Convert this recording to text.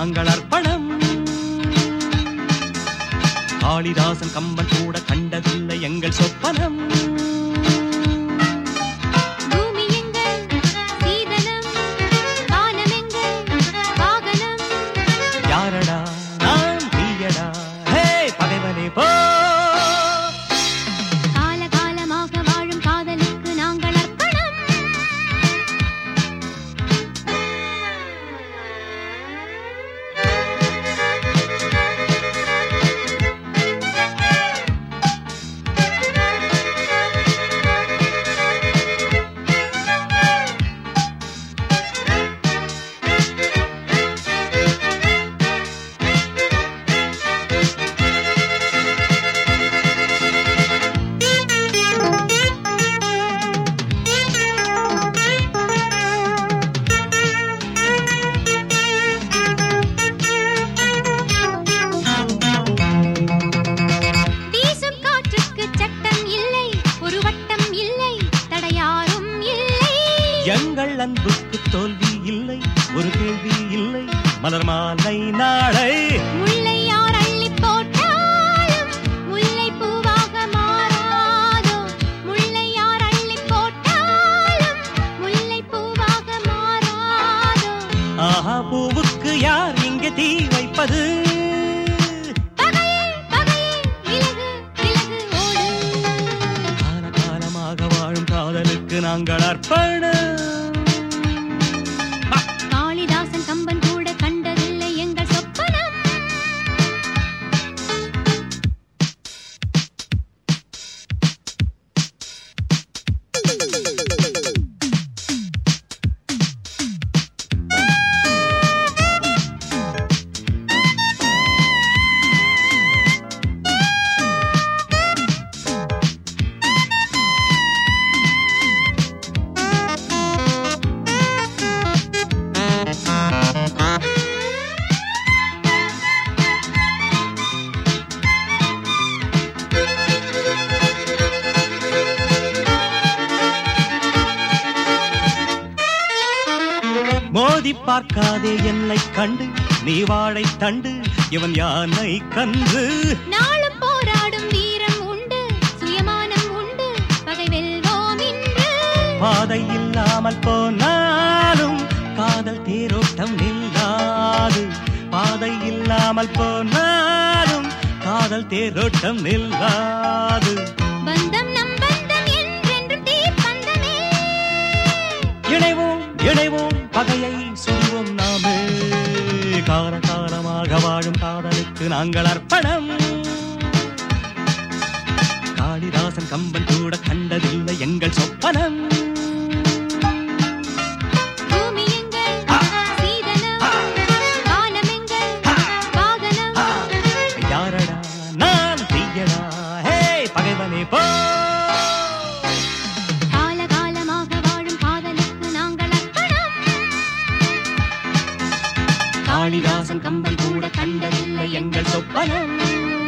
நாங்கள் அர்ப்பணம் காளிதாசன் கம்பன் கூட கண்டதில்லை எங்கள் சொப்பனம் பூமி எங்கள் சீதனம் வானம் எங்கள் வாகனம் யாரடா நான் தீயடா ஹே பகைவனே போ காலகாலமாக வாழும் காதலுக்கு நாங்கள் அர்ப்பணம் வீசும் காற்றுக்கு சட்டம் இல்லை ஒரு வட்டம் இல்லை தடையாரும் இல்லை எங்கள் அன்புக்கு தோல்வி இல்லை ஒரு கேள்வி இல்லை மலர் மாலை நாளை முல்லை யார் அள்ளி போட்டாலும் முல்லை பூவாக மாறாதோ முல்லை யார் அள்ளி போட்டாலும் முல்லை பூவாக மாறாதோ ஆஹா பூவுக்கு யார் இங்கே தீ வைப்பது பகையே பகையே விலகு விலகு ஓடு காலகாலமாக வாழும் காதலுக்கு நாங்கள் அர்ப்பணம் காளிதாசன் கம்பன் கூட கண்டதில்லை எங்கள் சொப்பனம் மோதி பார்க்காதே என்னை கண்டு நீ வாழை தண்டு இவன் யானை கன்று நாளும் போராடும் வீரம் உண்டு சுயமானம் உண்டு பகை வெல்வோம் இன்று பாதை இல்லாமல் போனாலும் காதல் தேரோட்டம் நில்லாது பாதை இல்லாமல் போனாலும் காதல் தேரோட்டம் நில்லாது பந்தம் நம் பந்தம் என்றென்றும் தீப்பந்தமே இணைவோம் இணைவோம் பகையை சுடுவோம் நாமே கால காலமாக வாழும் காதலுக்கு நாங்கள் அர்ப்பணம் காளிதாசன் கம்பன் கூட கண்டதில்லை எங்கள் சொப்பனம் பூமி எங்கள் சீதனம் வானம் எங்கள் வாகனம் யாரடா நான் தீயடா ஹே பகைவனே போ காலகாலமாக வாழும் காதலுக்கு நாங்கள் அர்ப்பணம் காளிதாசன் கம்பன் கூட கண்டதில்லை எங்கள் சொப்பனம்